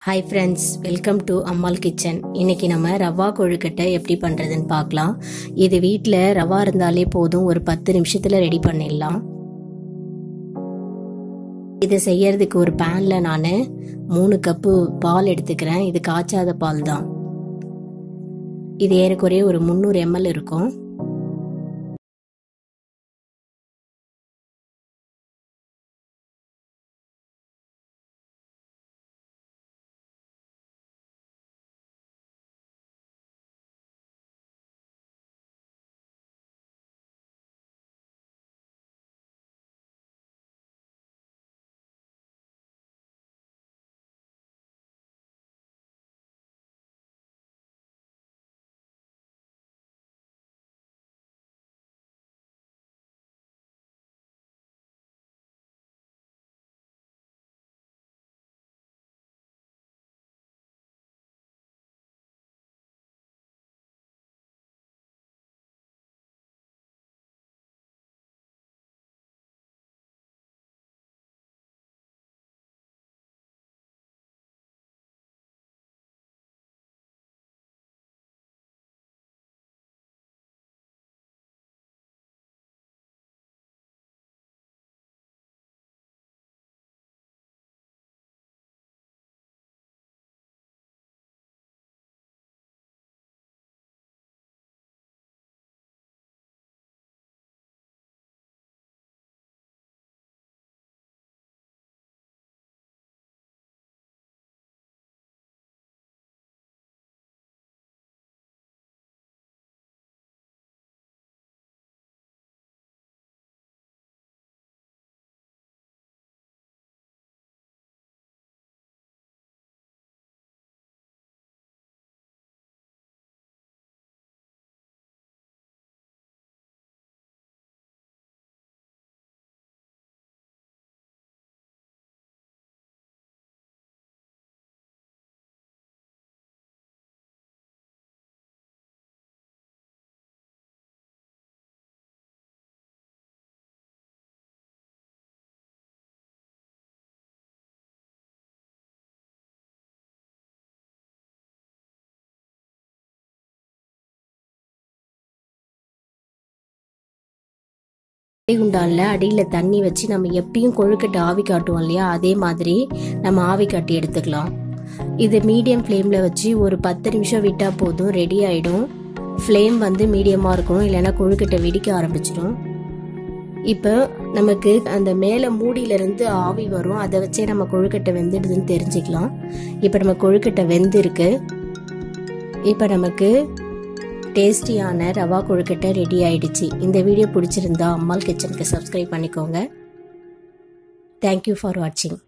hi friends welcome to Ammal kitchen இன்னைக்கு நம்ம ரவா கொழுக்கட்டை எப்படி பண்ணுறதுன்னு பார்க்கலாம் இது வீட்டில் ரவா இருந்தாலே போதும் ஒரு பத்து நிமிஷத்தில் ரெடி பண்ணிடலாம் இது செய்யறதுக்கு ஒரு பேனில் நான் மூணு கப்பு பால் எடுத்துக்கிறேன் இது காய்ச்சாத பால் தான் இது ஏறக்குறைய ஒரு முந்நூறு எம்எல் இருக்கும் குண்டானில் அடியில் தண்ணி வச்சு நம்ம எப்பயும் கொழுக்கட்டை ஆவி காட்டுவோம் இல்லையா அதே மாதிரி நம்ம ஆவி காட்டி எடுத்துக்கலாம் இது மீடியம் ஃப்ளேமில் வச்சு ஒரு பத்து நிமிஷம் விட்டால் போதும் ரெடி ஆகிடும் ஃப்ளேம் வந்து மீடியமாக இருக்கணும் இல்லைன்னா கொழுக்கட்டை வெடிக்க ஆரம்பிச்சிடும் இப்போ நமக்கு அந்த மேலே மூடியிலேருந்து ஆவி வரும் அதை வச்சே நம்ம கொழுக்கட்டை வெந்துடுதுன்னு தெரிஞ்சுக்கலாம் இப்போ நம்ம கொழுக்கட்டை வெந்திருக்கு இப்போ நமக்கு டேஸ்டியான ரவா கொழுக்கட்டை ரெடி ஆயிடுச்சு இந்த வீடியோ பிடிச்சிருந்தா அம்மாள் கிச்சனுக்கு சப்ஸ்கிரைப் பண்ணிக்கோங்க தேங்க்யூ ஃபார் வாட்சிங்